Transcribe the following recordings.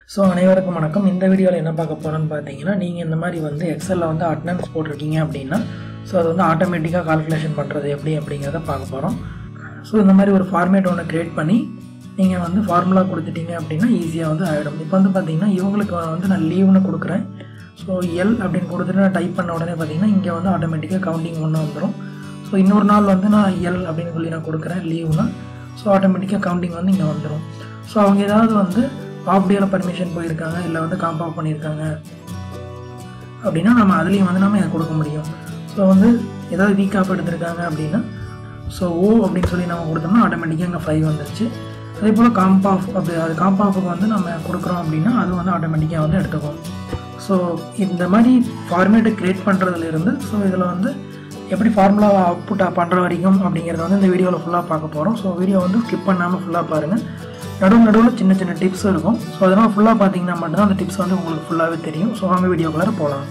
so அனைவருக்கும் வணக்கம் இந்த வீடியோவில் என்ன பார்க்க போகிறோன்னு பார்த்தீங்கன்னா நீங்கள் இந்த மாதிரி வந்து எக்ஸலில் வந்து அட்டனன்ஸ் போட்டிருக்கீங்க அப்படின்னா ஸோ அது வந்து ஆட்டோமேட்டிக்காக கால்குலேஷன் பண்ணுறது எப்படி அப்படிங்கிறத பார்க்க போகிறோம் ஸோ இந்த மாதிரி ஒரு ஃபார்மேட் ஒன்று க்ரியேட் பண்ணி நீங்கள் வந்து ஃபார்முலா கொடுத்துட்டீங்க அப்படின்னா ஈஸியாக வந்து ஆகிடும் இப்போ வந்து பார்த்தீங்கன்னா இவங்களுக்கு வந்து நான் லீவ்னு கொடுக்குறேன் ஸோ எல் அப்படின்னு கொடுத்துட்டு நான் டைப் பண்ண உடனே பார்த்தீங்கன்னா இங்கே வந்து ஆட்டோமேட்டிக்காக கவுண்டிங் ஒன்று வந்துடும் ஸோ இன்னொரு நாள் வந்து நான் எல் அப்படின்னு சொல்லி நான் கொடுக்குறேன் லீவ்னா ஸோ ஆட்டோமேட்டிக்காக கவுண்டிங் வந்து இங்கே வந்துடும் ஸோ அவங்க ஏதாவது வந்து ஆஃப் டேல பர்மிஷன் போயிருக்காங்க இல்லை வந்து காம்ப் ஆஃப் பண்ணியிருக்காங்க அப்படின்னா நம்ம அதுலேயும் வந்து நம்ம இதை கொடுக்க முடியும் ஸோ வந்து ஏதாவது வீக் ஆஃப் எடுத்திருக்காங்க அப்படின்னா ஸோ ஓ அப்படின்னு சொல்லி நம்ம கொடுத்தோம்னா ஆட்டோமேட்டிக்காக இங்கே ஃபைவ் வந்துருச்சு அதே போல் காம்ப் ஆஃப் அப்படி அது காம்ப் ஆஃபுக்கு வந்து நம்ம கொடுக்குறோம் அப்படின்னா அது வந்து ஆட்டோமேட்டிக்காக வந்து எடுத்துக்கும் ஸோ இந்த மாதிரி ஃபார்மேட்டை க்ரியேட் பண்ணுறதுலேருந்து ஸோ இதில் வந்து எப்படி ஃபார்முலாவை அவுட்புட் பண்ணுற வரைக்கும் அப்படிங்கிறத வந்து இந்த வீடியோவில் ஃபுல்லாக பார்க்க போகிறோம் ஸோ வீடியோ வந்து ஸ்கிப் பண்ணாமல் ஃபுல்லாக பாருங்கள் நடுவு நடுவில் சின்ன சின்ன டிப்ஸ் இருக்கும் ஸோ அதனால் ஃபுல்லாக பார்த்தீங்கன்னா மட்டும்தான் அந்த டிப்ஸ் வந்து உங்களுக்கு ஃபுல்லாகவே தெரியும் ஸோ வாங்க வீடியோக்குள்ளார போகலாம்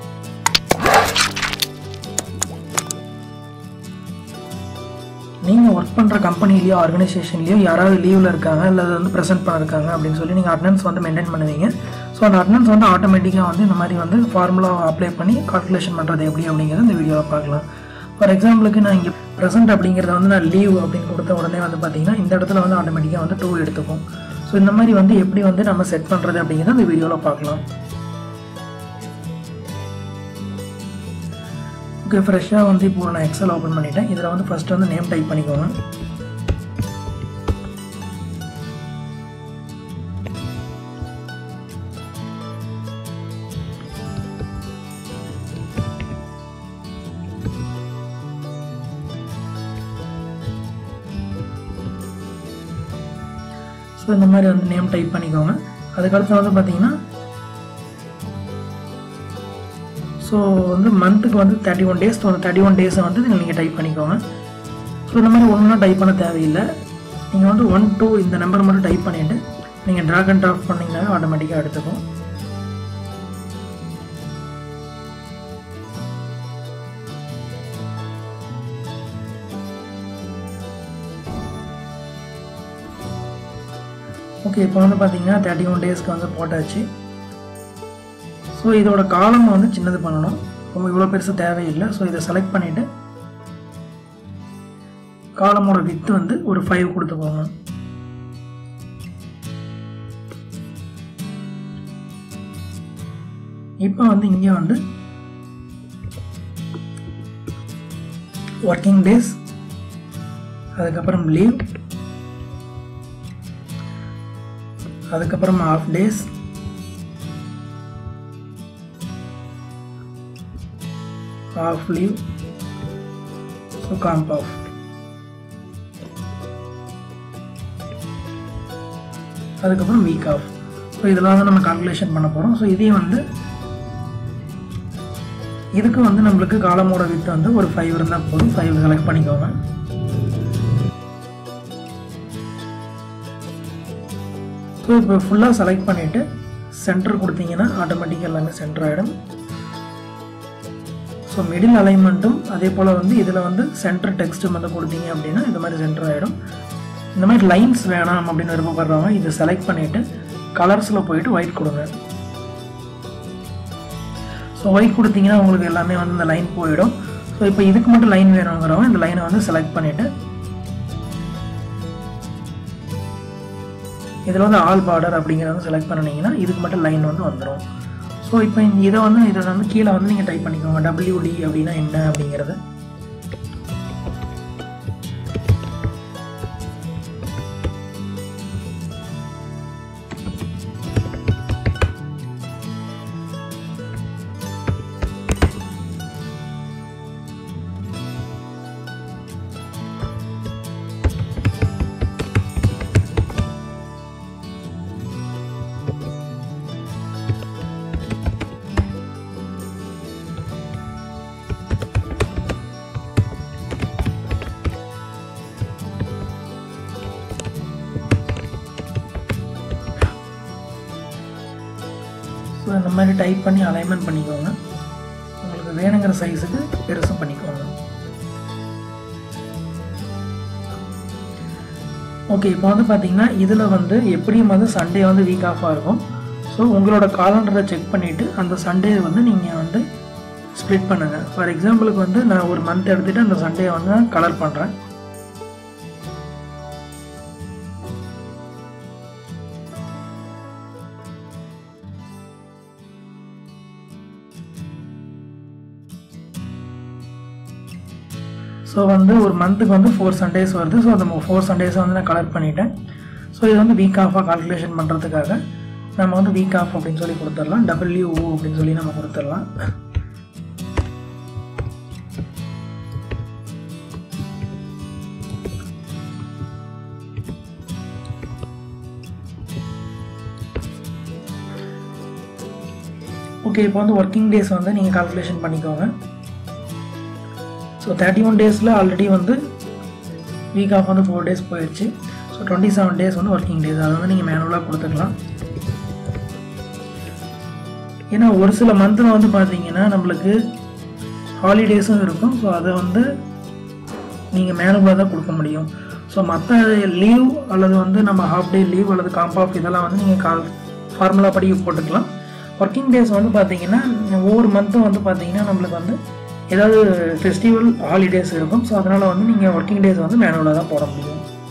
நீங்கள் ஒர்க் பண்ணுற கம்பெனிலேயோ ஆர்கனைசேஷன்லேயோ யாராவது லீவில் இருக்காங்க இல்லை அது வந்து ப்ரெசென்ட் பண்ணிருக்காங்க அப்படின்னு சொல்லி நீங்கள் அட்டனன்ஸ் வந்து மெயின்டைன் பண்ணுவீங்க ஸோ அந்த அட்டனன்ஸ் வந்து ஆட்டோமேட்டிக்காக வந்து இந்த மாதிரி வந்து ஃபார்முலாவை அப்ளை பண்ணி கால்குலேஷன் பண்ணுறது எப்படி அப்படிங்கிறது இந்த வீடியோவை பார்க்கலாம் ஃபார் எக்ஸாம்பிளுக்கு நான் இங்கே ப்ரெசென்ட் அப்படிங்கிறத வந்து நான் லீவ் அப்படின்னு கொடுத்த உடனே வந்து பார்த்தீங்கன்னா இந்த இடத்துல வந்து ஆட்டோமேட்டிக்காக வந்து டூ எடுத்துக்கும் ஸோ இந்த மாதிரி வந்து எப்படி வந்து நம்ம செட் பண்ணுறது அப்படிங்கிறத இந்த வீடியோவில் பார்க்கலாம் ஓகே ஃப்ரெஷ்ஷாக வந்து இப்போ நான் எக்ஸல் ஓப்பன் பண்ணிட்டேன் இதில் வந்து ஃபஸ்ட்டு வந்து நேம் டைப் பண்ணிக்கோங்க ஸோ இந்த மாதிரி வந்து நேம் டைப் பண்ணிக்கோங்க அதுக்கடுத்து வந்து பார்த்தீங்கன்னா ஸோ வந்து மந்த்துக்கு வந்து thirty one days thirty one டேஸை வந்து நீங்கள் டைப் பண்ணிக்கோங்க ஸோ இந்த மாதிரி ஒன்றுனா டைப் பண்ண தேவையில்லை நீங்கள் வந்து ஒன் டூ இந்த நம்பர் மட்டும் டைப் பண்ணிவிட்டு நீங்கள் ட்ராக் அண்ட் ட்ராப் பண்ணிங்கனாவே ஆட்டோமேட்டிக்காக எடுத்துக்கும் ஓகே இப்போ வந்து பார்த்தீங்கன்னா தேர்ட்டி ஒன் டேஸ்க்கு வந்து போட்டாச்சு ஸோ இதோட காலம் வந்து சின்னது பண்ணணும் ரொம்ப இவ்வளோ பெருசு தேவையில்லை ஸோ இதை செலக்ட் பண்ணிவிட்டு காலமோட வித்து வந்து ஒரு ஃபைவ் கொடுத்துக்கோங்க இப்போ வந்து இங்கே வந்து ஒர்க்கிங் டேஸ் அதுக்கப்புறம் லீவ் அதுக்கப்புறம் off days off leave so comp off அதுக்கப்புறம் வீக் ஆஃப் ஸோ இதெல்லாம் தான் நம்ம கால்குலேஷன் பண்ண போகிறோம் ஸோ இதையும் வந்து இதுக்கு வந்து நம்மளுக்கு காலமோட வித்து வந்து ஒரு ஃபைவ் இருந்தால் போதும் ஃபைவ் செலக்ட் பண்ணிக்கோங்க ஸோ இப்போ ஃபுல்லாக செலக்ட் பண்ணிவிட்டு சென்டர் கொடுத்தீங்கன்னா ஆட்டோமேட்டிக்காக எல்லாமே சென்டர் ஆகிடும் ஸோ மிடில் அலைன்மெண்ட்டும் அதே போல் வந்து இதில் வந்து சென்டர் டெக்ஸ்ட்டும் வந்து கொடுத்தீங்க அப்படின்னா இந்த மாதிரி சென்டர் ஆகிடும் இந்த மாதிரி லைன்ஸ் வேணாம் அப்படின்னு விருப்பப்படுறவங்க இதை செலக்ட் பண்ணிவிட்டு கலர்ஸில் போயிட்டு ஒயிட் கொடுங்க ஸோ ஒயிட் கொடுத்தீங்கன்னா உங்களுக்கு எல்லாமே வந்து இந்த லைன் போயிடும் ஸோ இப்போ இதுக்கு மட்டும் லைன் வேணுங்கிறவங்க இந்த லைனை வந்து செலக்ட் பண்ணிவிட்டு இதில் வந்து ஆல் பார்டர் அப்படிங்கிறத வந்து செலக்ட் பண்ணினீங்கன்னா இதுக்கு மட்டும் லைன் வந்து வந்துடும் ஸோ இப்போ இதை வந்து இதை வந்து கீழே வந்து நீங்கள் டைப் பண்ணிக்கோங்க டபிள்யூடி அப்படின்னா என்ன அப்படிங்கிறது ஸோ இந்த மாதிரி டைப் பண்ணி அலைன்மெண்ட் பண்ணிக்கோங்க உங்களுக்கு வேணுங்கிற சைஸுக்கு பெருசும் பண்ணிக்கோங்க ஓகே இப்போ வந்து பார்த்தீங்கன்னா இதில் வந்து எப்படியும் வந்து சண்டே வந்து வீக் ஆஃபாக இருக்கும் ஸோ உங்களோட காலண்டரை செக் பண்ணிவிட்டு அந்த சண்டே வந்து நீங்கள் வந்து ஸ்ப்ளிட் பண்ணுங்கள் ஃபார் எக்ஸாம்பிளுக்கு வந்து நான் ஒரு மந்த் எடுத்துகிட்டு அந்த சண்டே வந்து நான் கலர் பண்ணுறேன் ஸோ வந்து ஒரு மந்த்துக்கு வந்து ஃபோர் சண்டேஸ் வருது ஸோ அந்த ஃபோர் சண்டேஸை வந்து நான் கலர் பண்ணிட்டேன் ஸோ இது வந்து வீக் ஆஃபாக கால்குலேஷன் பண்ணுறதுக்காக நம்ம வந்து வீக் ஆஃப் அப்படின்னு சொல்லி கொடுத்துடலாம் டபிள்யூ அப்படின்னு சொல்லி நம்ம கொடுத்துடலாம் ஓகே இப்போ வந்து ஒர்க்கிங் டேஸ் வந்து நீங்கள் கால்குலேஷன் பண்ணிக்கோங்க ஸோ தேர்ட்டி ஒன் டேஸில் ஆல்ரெடி வந்து வீக் ஆஃப் வந்து ஃபோர் டேஸ் போயிடுச்சு ஸோ டுவெண்ட்டி செவன் டேஸ் வந்து ஒர்க்கிங் டேஸ் அதை வந்து நீங்கள் மேனுவலாக கொடுத்துக்கலாம் ஏன்னா ஒரு சில மந்தில் வந்து பார்த்தீங்கன்னா நம்மளுக்கு ஹாலிடேஸும் இருக்கும் ஸோ அதை வந்து நீங்கள் மேனுவலாக தான் கொடுக்க முடியும் ஸோ மற்ற லீவ் அல்லது வந்து நம்ம ஹாஃப் டே லீவ் அல்லது காம்ப் ஆஃப் இதெல்லாம் வந்து நீங்கள் கால் ஃபார்முலா படி போட்டுக்கலாம் ஒர்க்கிங் டேஸ் வந்து பார்த்தீங்கன்னா ஒவ்வொரு மந்த்தும் வந்து பார்த்தீங்கன்னா நம்மளுக்கு வந்து ஏதாவது ஃபெஸ்டிவல் ஹாலிடேஸ் இருக்கும் ஸோ அதனால் வந்து நீங்கள் ஒர்க்கிங் டேஸ் வந்து மேனுவலாக தான் போட முடியும்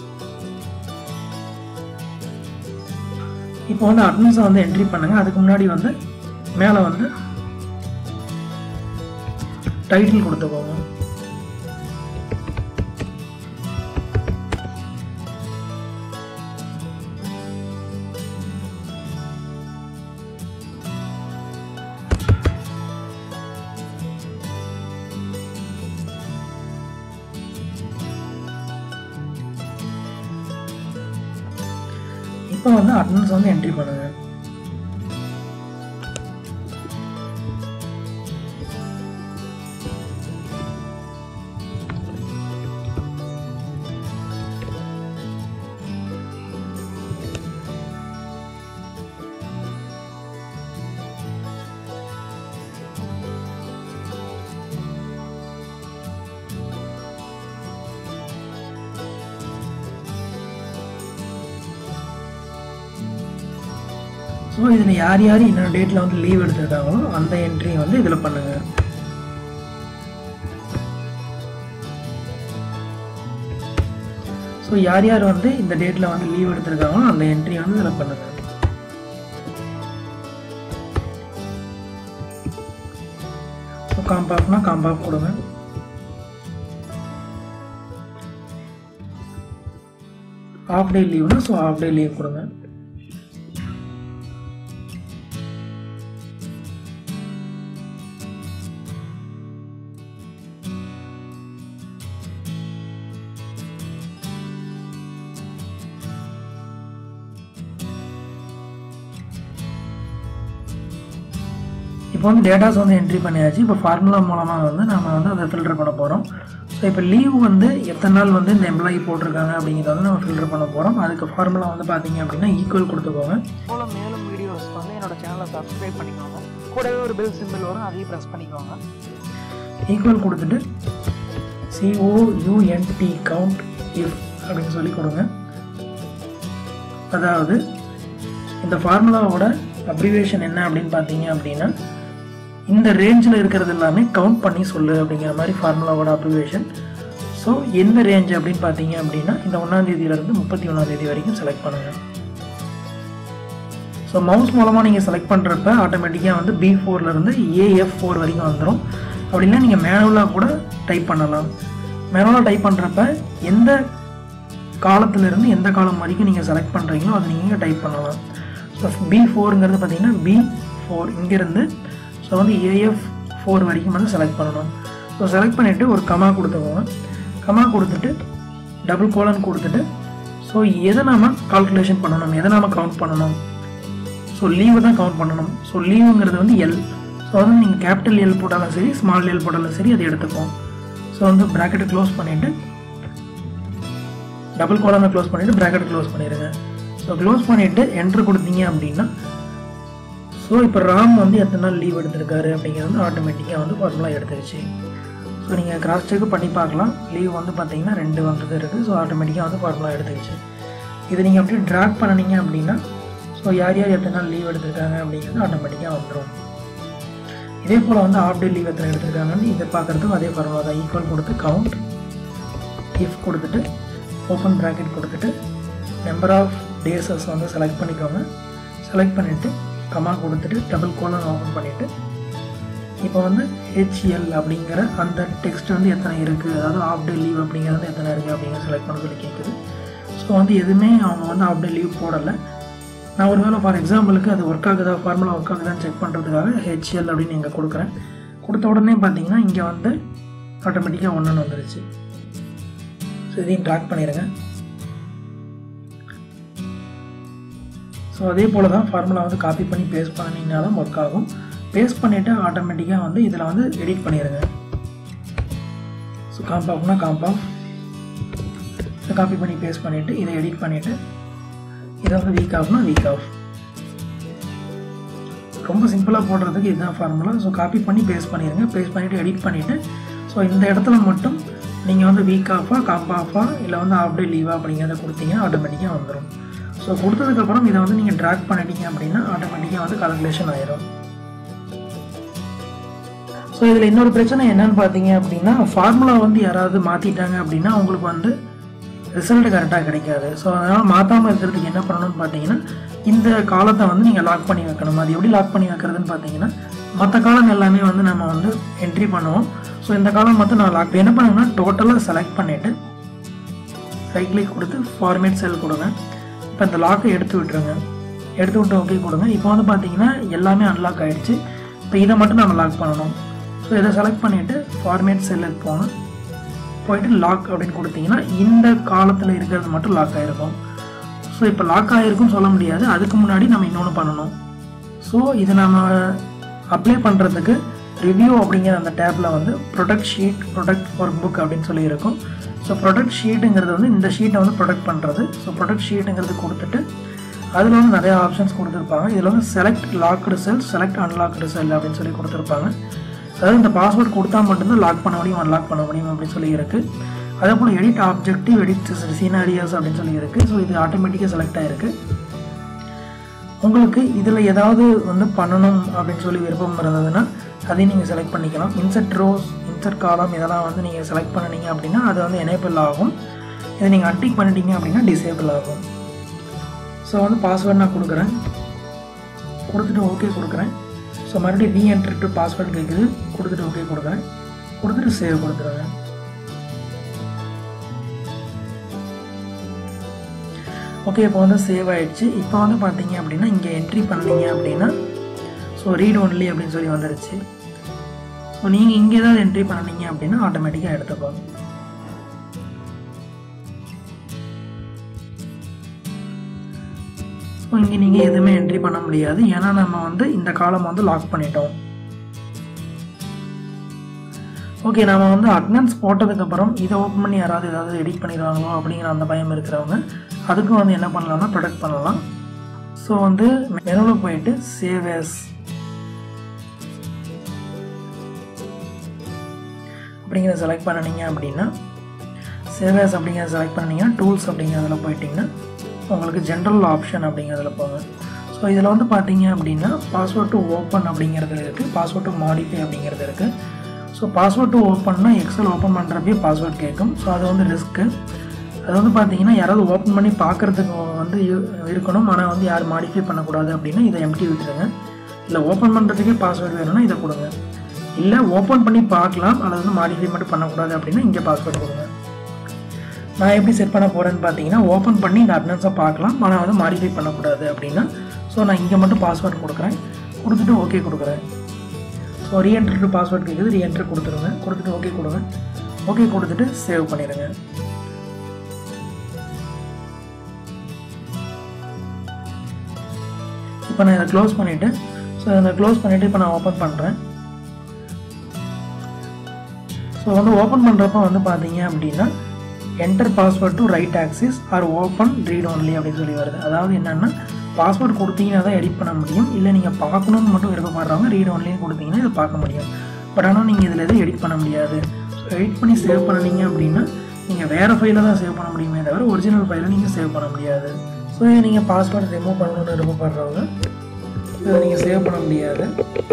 இப்போ வந்து அட்னன்ஸை வந்து என்ட்ரி பண்ணுங்கள் அதுக்கு முன்னாடி வந்து மேலே வந்து டைட்டில் கொடுத்துக்கோங்க இப்போ வந்து அட்டனன்ஸ் வந்து என்ட்ரி பண்ணுங்க ஸோ இதில் யார் யார் இன்னொரு டேட்டில் வந்து லீவ் எடுத்திருக்காங்களோ அந்த என்ட்ரி வந்து இதில் பண்ணுங்கள் ஸோ யார் யார் வந்து இந்த டேட்டில் வந்து லீவ் எடுத்திருக்காங்களோ அந்த என்ட்ரி வந்து இதில் பண்ணுங்கள் ஸோ காம்பாப்னா காம்பாப் கொடுங்க ஹாஃப் டே லீவ்னா ஸோ ஹாஃப் டே லீவ் கொடுங்க இப்போ வந்து டேட்டாஸ் வந்து என்ட்ரி பண்ணியாச்சு இப்போ ஃபார்முலா மூலமாக வந்து நம்ம வந்து அதை ஃபில்டர் பண்ண போகிறோம் ஸோ இப்போ லீவ் வந்து எத்தனை நாள் வந்து இந்த எம்ப்ளாயி போட்டிருக்காங்க அப்படிங்கிறத வந்து நம்ம ஃபில்டர் பண்ண போகிறோம் அதுக்கு ஃபார்முலா வந்து பார்த்தீங்க அப்படின்னா ஈக்குவல் கொடுத்துக்கோங்க போல மேலும் வீடியோஸ் வந்து என்னோட சேனலை சப்ஸ்கிரைப் பண்ணிக்கோங்க கூடவே ஒரு பெல் சிம்பிள் வரும் அதையும் ப்ரெஸ் பண்ணிக்கோங்க ஈக்குவல் கொடுத்துட்டு சிஓயூஎன்டி கவுண்ட் இஃப் அப்படின்னு சொல்லி கொடுங்க அதாவது இந்த ஃபார்முலாவோட அப்ரிவேஷன் என்ன அப்படின்னு பார்த்தீங்க அப்படின்னா இந்த ரேஞ்சில் இருக்கிறது எல்லாமே கவுண்ட் பண்ணி சொல்லு அப்படிங்கிற மாதிரி ஃபார்முலாவோட அப்ரிவேஷன் ஸோ எந்த ரேஞ்ச் அப்படின்னு பார்த்தீங்க அப்படின்னா இந்த ஒன்றாந்தேதியிலேருந்து முப்பத்தி ஒன்றாந்தேதி வரைக்கும் செலக்ட் பண்ணுங்கள் ஸோ மவுஸ் மூலமாக நீங்கள் செலக்ட் பண்ணுறப்ப ஆட்டோமேட்டிக்காக வந்து பி ஃபோர்லேருந்து ஏஎஃப் ஃபோர் வரைக்கும் வந்துடும் அப்படின்னா நீங்கள் மேனுவலாக கூட டைப் பண்ணலாம் மேனுவலாக டைப் பண்ணுறப்ப எந்த காலத்திலிருந்து எந்த காலம் வரைக்கும் நீங்கள் செலக்ட் பண்ணுறீங்களோ அதை நீங்கள் டைப் பண்ணலாம் ஸோ பி ஃபோருங்கிறது பார்த்தீங்கன்னா பி ஃபோர் இங்கேருந்து ஸோ வந்து ஏஎஃப் ஃபோர் வரைக்கும் வந்து செலக்ட் பண்ணணும் ஸோ செலக்ட் பண்ணிவிட்டு ஒரு கமா கொடுத்துக்கோங்க கமா கொடுத்துட்டு டபுள் கோலன் கொடுத்துட்டு ஸோ எதை நாம கால்குலேஷன் பண்ணணும் எதை நாம கவுண்ட் பண்ணணும் ஸோ லீவை தான் கவுண்ட் பண்ணணும் ஸோ லீவுங்கிறது வந்து எல் ஸோ வந்து நீங்கள் கேபிட்டல் எல் போட்டாலும் சரி ஸ்மால் எல் போட்டாலும் சரி அதை எடுத்துப்போம் ஸோ வந்து ப்ராக்கெட்டை க்ளோஸ் பண்ணிவிட்டு டபுள் கோலனை க்ளோஸ் பண்ணிவிட்டு ப்ராக்கெட் க்ளோஸ் பண்ணிடுங்க ஸோ க்ளோஸ் பண்ணிவிட்டு என்ட்ரு கொடுத்தீங்க அப்படின்னா ஸோ இப்போ ராம் வந்து எத்தனை நாள் லீவ் எடுத்திருக்காரு அப்படிங்கிறது வந்து ஆட்டோமேட்டிக்காக வந்து ஃபார்முலா எடுத்துருச்சு ஸோ நீங்கள் கிராஸ் செக் பண்ணி பார்க்கலாம் லீவ் வந்து பார்த்தீங்கன்னா ரெண்டு வந்தது இருக்குது ஸோ ஆட்டோமேட்டிக்காக வந்து ஃபார்முலா எடுத்துருச்சு இது நீங்கள் அப்படியே ட்ராக் பண்ணினீங்க அப்படின்னா ஸோ ஸோ யார் யார் எத்தனை நாள் லீவ் எடுத்திருக்காங்க அப்படிங்கிறது ஆட்டோமேட்டிக்காக வந்துடும் இதே போல் வந்து ஆஃப் டே லீவ் எத்தனை எடுத்திருக்காங்கன்னு இதை பார்க்குறதுக்கும் அதே ஃபார்முலா தான் ஈக்குவல் கொடுத்து கவுண்ட் இஃப் கொடுத்துட்டு ஓப்பன் ப்ராக்கெட் கொடுத்துட்டு நம்பர் ஆஃப் டேஸஸ் வந்து செலக்ட் பண்ணிக்கோங்க செலக்ட் பண்ணிவிட்டு கமா கொடுத்துட்டு டபுள் கோலன் ஓப்பன் பண்ணிவிட்டு இப்போ வந்து ஹெச்எல் அப்படிங்கிற அந்த டெக்ஸ்ட் வந்து எத்தனை இருக்குது அதாவது ஆஃப் டே லீவ் அப்படிங்கிறது எத்தனை இருக்குது அப்படிங்கிற செலக்ட் பண்ண சொல்லி கேட்குது ஸோ வந்து எதுவுமே அவங்க வந்து ஆஃப் டே லீவ் போடலை நான் ஒரு வேளை ஃபார் எக்ஸாம்பிளுக்கு அது ஒர்க் ஆகுதா ஃபார்முலா ஒர்க் ஆகுதான்னு செக் பண்ணுறதுக்காக ஹெச்எல் அப்படின்னு இங்கே கொடுக்குறேன் கொடுத்த உடனே பார்த்தீங்கன்னா இங்கே வந்து ஆட்டோமேட்டிக்காக ஒன்றுன்னு வந்துருச்சு ஸோ இதையும் ட்ராக் பண்ணிடுங்க ஸோ அதே போல் தான் ஃபார்முலா வந்து காப்பி பண்ணி பேஸ்ட் பண்ணிங்கன்னா தான் ஒர்க் ஆகும் பேஸ்ட் பண்ணிவிட்டு ஆட்டோமேட்டிக்காக வந்து இதில் வந்து எடிட் பண்ணிடுங்க ஸோ காம்ப் ஆஃப்னா காம்ப் ஆஃப் இதை காப்பி பண்ணி பேஸ்ட் பண்ணிவிட்டு இதை எடிட் பண்ணிவிட்டு இதை வந்து வீக் ஆஃப்னா வீக் ஆஃப் ரொம்ப சிம்பிளாக போடுறதுக்கு இதுதான் ஃபார்முலா ஸோ காப்பி பண்ணி பேஸ்ட் பண்ணிடுங்க பேஸ்ட் பண்ணிவிட்டு எடிட் பண்ணிவிட்டு ஸோ இந்த இடத்துல மட்டும் நீங்கள் வந்து வீக் ஆஃபா காம்ப் ஆஃபா இல்லை வந்து ஆஃப் டே லீவா அப்படிங்கிறத கொடுத்தீங்கன்னா ஆட்டோமேட்டிக்காக வந்துடும் ஸோ கொடுத்ததுக்கப்புறம் இதை வந்து நீங்கள் ட்ராக் பண்ணிட்டீங்க அப்படின்னா ஆட்டோமேட்டிக்காக வந்து கால்குலேஷன் ஆயிரும் ஸோ இதில் இன்னொரு பிரச்சனை என்னன்னு பார்த்தீங்க அப்படின்னா ஃபார்முலா வந்து யாராவது மாற்றிட்டாங்க அப்படின்னா உங்களுக்கு வந்து ரிசல்ட் கரெக்டாக கிடைக்காது ஸோ அதனால் மாற்றாமல் இருக்கிறதுக்கு என்ன பண்ணணும்னு பார்த்தீங்கன்னா இந்த காலத்தை வந்து நீங்கள் லாக் பண்ணி வைக்கணும் அது எப்படி லாக் பண்ணி வைக்கிறதுன்னு பார்த்தீங்கன்னா மற்ற காலம் எல்லாமே வந்து நம்ம வந்து என்ட்ரி பண்ணுவோம் ஸோ இந்த காலம் மட்டும் நான் லாக் என்ன பண்ணுங்கன்னா டோட்டலாக செலக்ட் பண்ணிவிட்டு ரைட் கிளிக் கொடுத்து ஃபார்மேட் செல் கொடுங்க இப்போ இந்த லாக்கை எடுத்து விட்டுருங்க எடுத்து விட்டு ஓகே கொடுங்க இப்போ வந்து பார்த்தீங்கன்னா எல்லாமே அன்லாக் ஆகிடுச்சு இப்போ இதை மட்டும் நம்ம லாக் பண்ணணும் ஸோ இதை செலக்ட் பண்ணிவிட்டு ஃபார்மேட் செல்லுக்கு போங்க போயிட்டு லாக் அப்படின்னு கொடுத்தீங்கன்னா இந்த காலத்தில் இருக்கிறது மட்டும் லாக் ஆகிருக்கும் ஸோ இப்போ லாக் ஆகிருக்குன்னு சொல்ல முடியாது அதுக்கு முன்னாடி நம்ம இன்னொன்று பண்ணணும் ஸோ இது நம்ம அப்ளை பண்ணுறதுக்கு ரிவ்யூ அப்படிங்கிற அந்த டேப்பில் வந்து protect sheet protect workbook அப்படின்னு சொல்லி இருக்கும் ஸோ ப்ரொடக்ட் ஷீட்டுங்கிறது வந்து இந்த ஷீட்டை வந்து ப்ரொடக்ட் பண்ணுறது ஸோ ப்ரொடக்ட் ஷீட்டுங்கிறது கொடுத்துட்டு அதில் வந்து நிறைய ஆப்ஷன்ஸ் கொடுத்துருப்பாங்க இதில் வந்து select locked cell select unlocked cell அப்படின்னு சொல்லி கொடுத்துருப்பாங்க அதாவது இந்த பாஸ்வேர்ட் கொடுத்தா மட்டும்தான் லாக் பண்ண முடியும் அன்லாக் பண்ண முடியும் அப்படின்னு சொல்லி இருக்குது அதே போல் எடிட் ஆப்ஜெக்டிவ் எடிட் சீனாரியாஸ் அப்படின்னு சொல்லி இருக்குது ஸோ இது ஆட்டோமேட்டிக்காக செலக்ட் ஆகிருக்கு உங்களுக்கு இதில் ஏதாவது வந்து பண்ணணும் அப்படின்னு சொல்லி விருப்பம் இருந்ததுன்னா அதையும் நீங்கள் செலக்ட் பண்ணிக்கலாம் இன்செர்ட் ரோஸ் இன்செர்ட் காலம் இதெல்லாம் வந்து நீங்கள் செலக்ட் பண்ணினீங்க அப்படின்னா அது வந்து எனேபிள் ஆகும் இதை நீங்கள் அன்டிக் பண்ணிட்டீங்க அப்படின்னா டிசேபிள் ஆகும் ஸோ வந்து பாஸ்வேர்ட் நான் கொடுக்குறேன் கொடுத்துட்டு ஓகே கொடுக்குறேன் ஸோ மறுபடியும் ரீஎன்ட்ரு டு பாஸ்வேர்ட் கேட்குது கொடுத்துட்டு ஓகே கொடுக்குறேன் கொடுத்துட்டு சேவ் கொடுத்துருவேன் ஓகே இப்போ வந்து சேவ் ஆகிடுச்சு இப்போ வந்து பார்த்தீங்க அப்படின்னா இங்கே என்ட்ரி பண்ணீங்க அப்படின்னா ஸோ ரீட் ஒன்லி அப்படின்னு சொல்லி வந்துருச்சு ஸோ நீங்கள் இங்கே ஏதாவது என்ட்ரி பண்ணீங்க அப்படின்னா ஆட்டோமேட்டிக்காக எடுத்துப்பாங்க ஸோ இங்கே நீங்கள் எதுவுமே என்ட்ரி பண்ண முடியாது ஏன்னா நம்ம வந்து இந்த காலம் வந்து லாக் பண்ணிட்டோம் ஓகே நம்ம வந்து அட்டனன்ஸ் போட்டதுக்கப்புறம் இதை ஓப்பன் பண்ணி யாராவது ஏதாவது எடிட் பண்ணிடுவாங்களோ அப்படிங்கிற அந்த பயம் இருக்கிறவங்க அதுக்கும் வந்து என்ன பண்ணலாம்னா ப்ரொடக்ட் பண்ணலாம் ஸோ வந்து மெனுவில் போயிட்டு சேவ் as அப்படிங்கிறத செலக்ட் பண்ணினீங்க அப்படின்னா சேவ் as அப்படிங்கிறத செலக்ட் பண்ணிங்கன்னா டூல்ஸ் அப்படிங்கிறதுல போயிட்டிங்கன்னா உங்களுக்கு ஜென்ரல் ஆப்ஷன் அப்படிங்கிறதுல போங்க ஸோ இதில் வந்து பார்த்தீங்க அப்படின்னா பாஸ்வேர்ட் டு ஓப்பன் அப்படிங்கிறது இருக்குது பாஸ்வேர்ட் டு மாடிஃபை அப்படிங்கிறது இருக்குது ஸோ பாஸ்வேர்ட் டு ஓப்பன்னா எக்ஸல் ஓப்பன் பண்ணுறப்பே பாஸ்வேர்ட் கேட்கும் ஸோ அது வந்து ரிஸ்க்கு அது வந்து பார்த்தீங்கன்னா யாராவது ஓப்பன் பண்ணி பார்க்குறதுக்கு வந்து இரு- இருக்கணும் ஆனால் வந்து யாரும் மாடிஃபை பண்ணக்கூடாது அப்படின்னா இதை எம்டி விட்டுருங்க இல்லை ஓப்பன் பண்ணுறதுக்கே பாஸ்வேர்டு வேணும்னா இதை கொடுங்க இல்லை ஓப்பன் பண்ணி பார்க்கலாம் அல்லது வந்து மாடிஃபை மட்டும் பண்ணக்கூடாது அப்படின்னா இங்கே பாஸ்வேர்டு கொடுங்க நான் எப்படி செட் பண்ண போகிறேன்னு பார்த்தீங்கன்னா ஓப்பன் பண்ணி இந்த அட்டனன்ஸை பார்க்கலாம் ஆனால் வந்து மாடிஃபை பண்ணக்கூடாது அப்படின்னா ஸோ நான் இங்கே மட்டும் பாஸ்வேர்டு கொடுக்குறேன் கொடுத்துட்டு ஓகே கொடுக்குறேன் ஸோ ரீஎன்ட்ரு டு பாஸ்வேர்ட் கேட்குது ரீஎன்ட்ரு கொடுத்துருங்க கொடுத்துட்டு ஓகே கொடுங்க ஓகே கொடுத்துட்டு சேவ் பண்ணிடுங்க இப்போ நான் இதை க்ளோஸ் பண்ணிவிட்டு ஸோ இதை க்ளோஸ் பண்ணிவிட்டு இப்போ நான் ஓப்பன் பண்ணுறேன் ஸோ வந்து ஓப்பன் பண்ணுறப்ப வந்து பார்த்தீங்க அப்படின்னா enter password to write access or open read only அப்படின்னு சொல்லி வருது அதாவது என்னென்னா பாஸ்வேர்ட் கொடுத்தீங்கன்னா தான் எடிட் பண்ண முடியும் இல்லை நீங்கள் பார்க்கணும்னு மட்டும் விருப்பப்படுறவங்க ரீட் ஒன்லின்னு கொடுத்தீங்கன்னா இதை பார்க்க முடியும் பட் ஆனால் நீங்கள் இதில் எதுவும் எடிட் பண்ண முடியாது ஸோ எடிட் பண்ணி சேவ் பண்ணீங்க அப்படின்னா நீங்கள் வேறு ஃபைலில் தான் சேவ் பண்ண முடியுமே தவிர ஒரிஜினல் ஃபைலை நீங்கள் சேவ் பண்ண முடியாது ஸோ நீங்கள் பாஸ்வேர்டு ரிமூவ் பண்ணணும்னு விருப்பப்படுறவங்க இதை நீங்கள் சேவ் பண்ண முடியாது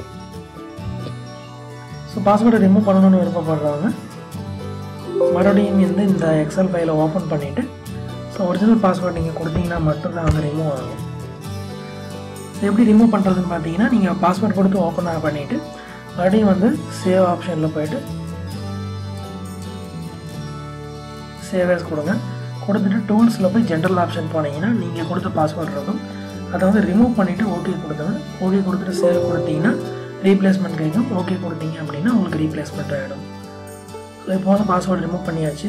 ஸோ பாஸ்வேர்டை ரிமூவ் பண்ணணும்னு விருப்பப்படுறவங்க மறுபடியும் வந்து இந்த எக்ஸல் ஃபைலை ஓப்பன் பண்ணிவிட்டு ஸோ ஒரிஜினல் பாஸ்வேர்டு நீங்கள் கொடுத்தீங்கன்னா மட்டும்தான் வந்து ரிமூவ் ஆகும் ஸோ எப்படி ரிமூவ் பண்ணுறதுன்னு பார்த்தீங்கன்னா நீங்கள் பாஸ்வேர்ட் கொடுத்து ஓப்பன் பண்ணிவிட்டு மறுபடியும் வந்து சேவ் ஆப்ஷனில் போயிட்டு சேவர்ஸ் கொடுங்க கொடுத்துட்டு டூல்ஸில் போய் ஜென்ரல் ஆப்ஷன் போனீங்கன்னா நீங்கள் கொடுத்த பாஸ்வேர்ட் இருக்கும் அதை வந்து ரிமூவ் பண்ணிவிட்டு ஓகே கொடுத்துங்க ஓகே கொடுத்துட்டு சேவ் கொடுத்தீங்கன்னா ரீப்ளேஸ்மெண்ட் கேட்கும் ஓகே கொடுத்தீங்க அப்படின்னா உங்களுக்கு ரீப்ளேஸ்மெண்ட் ஆகிடும் ஸோ இப்போ வந்து பாஸ்வேர்டு ரிமூவ் பண்ணியாச்சு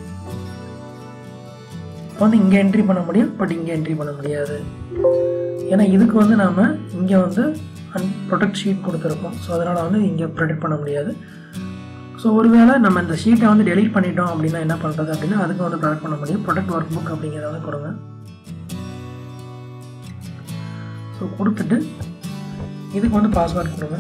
இப்போ வந்து இங்கே என்ட்ரி பண்ண முடியும் பட் இங்கே என்ட்ரி பண்ண முடியாது ஏன்னா இதுக்கு வந்து நாம் இங்கே வந்து அன் ப்ரொடெக்ட் ஷீட் கொடுத்துருக்கோம் ஸோ அதனால் வந்து இங்கே ப்ரொடெக்ட் பண்ண முடியாது ஸோ ஒருவேளை நம்ம இந்த ஷீட்டை வந்து டெலீட் பண்ணிட்டோம் அப்படின்னா என்ன பண்ணுறது அப்படின்னா அதுக்கு வந்து ப்ரொடெக்ட் பண்ண முடியும் ப்ரொடெக்ட் ஒர்க் புக் அப்படிங்கிறத வந்து கொடுங்க ஸோ கொடுத்துட்டு இதுக்கு வந்து பாஸ்வேர்ட் கொடுங்க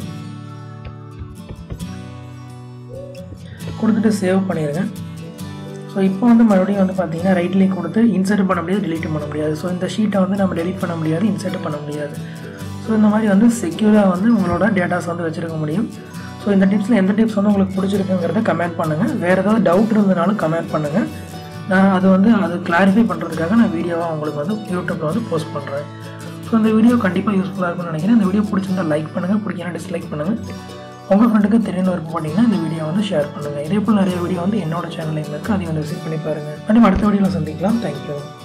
கொடுத்துட்டு சேவ் பண்ணிடுங்க ஸோ இப்போ வந்து மறுபடியும் வந்து பார்த்தீங்கன்னா ரைட் லிங்க் கொடுத்து இன்சர்ட் பண்ண முடியாது டெலீட் பண்ண முடியாது ஸோ இந்த ஷீட்டை வந்து நம்ம டெலீட் பண்ண முடியாது இன்சர்ட் பண்ண முடியாது ஸோ இந்த மாதிரி வந்து செக்யூராக வந்து உங்களோட டேட்டாஸ் வந்து வச்சுருக்க முடியும் ஸோ இந்த டிப்ஸில் எந்த டிப்ஸ் வந்து உங்களுக்கு பிடிச்சிருக்குங்கிறத கமெண்ட் பண்ணுங்கள் வேறு ஏதாவது டவுட் இருந்ததுனாலும் கமெண்ட் பண்ணுங்கள் நான் அது வந்து அது கிளாரிஃபை பண்ணுறதுக்காக நான் வீடியோவாக உங்களுக்கு வந்து யூடியூப்பில் வந்து போஸ்ட் பண்ணுறேன் ஸோ இந்த வீடியோ கண்டிப்பாக யூஸ்ஃபுல்லாக இருக்கும்னு நினைக்கிறேன் இந்த வீடியோ பிடிச்சிருந்தா லைக் பண்ணுங்கள் பிடிக்கனா டிஸ்லைக் பண்ணுங்கள் உங்கள் ஃப்ரெண்டுக்கு தெரியணும் விருப்பம் பண்ணிங்கன்னா இந்த வீடியோ வந்து ஷேர் பண்ணுங்கள் இதே போல் நிறைய வீடியோ வந்து என்னோட சேனலில் இருக்குது அதையும் வந்து விசிட் பண்ணி பாருங்கள் கண்டிப்பாக அடுத்த வீடியோவில் சந்திக்கலாம் தேங்க்யூ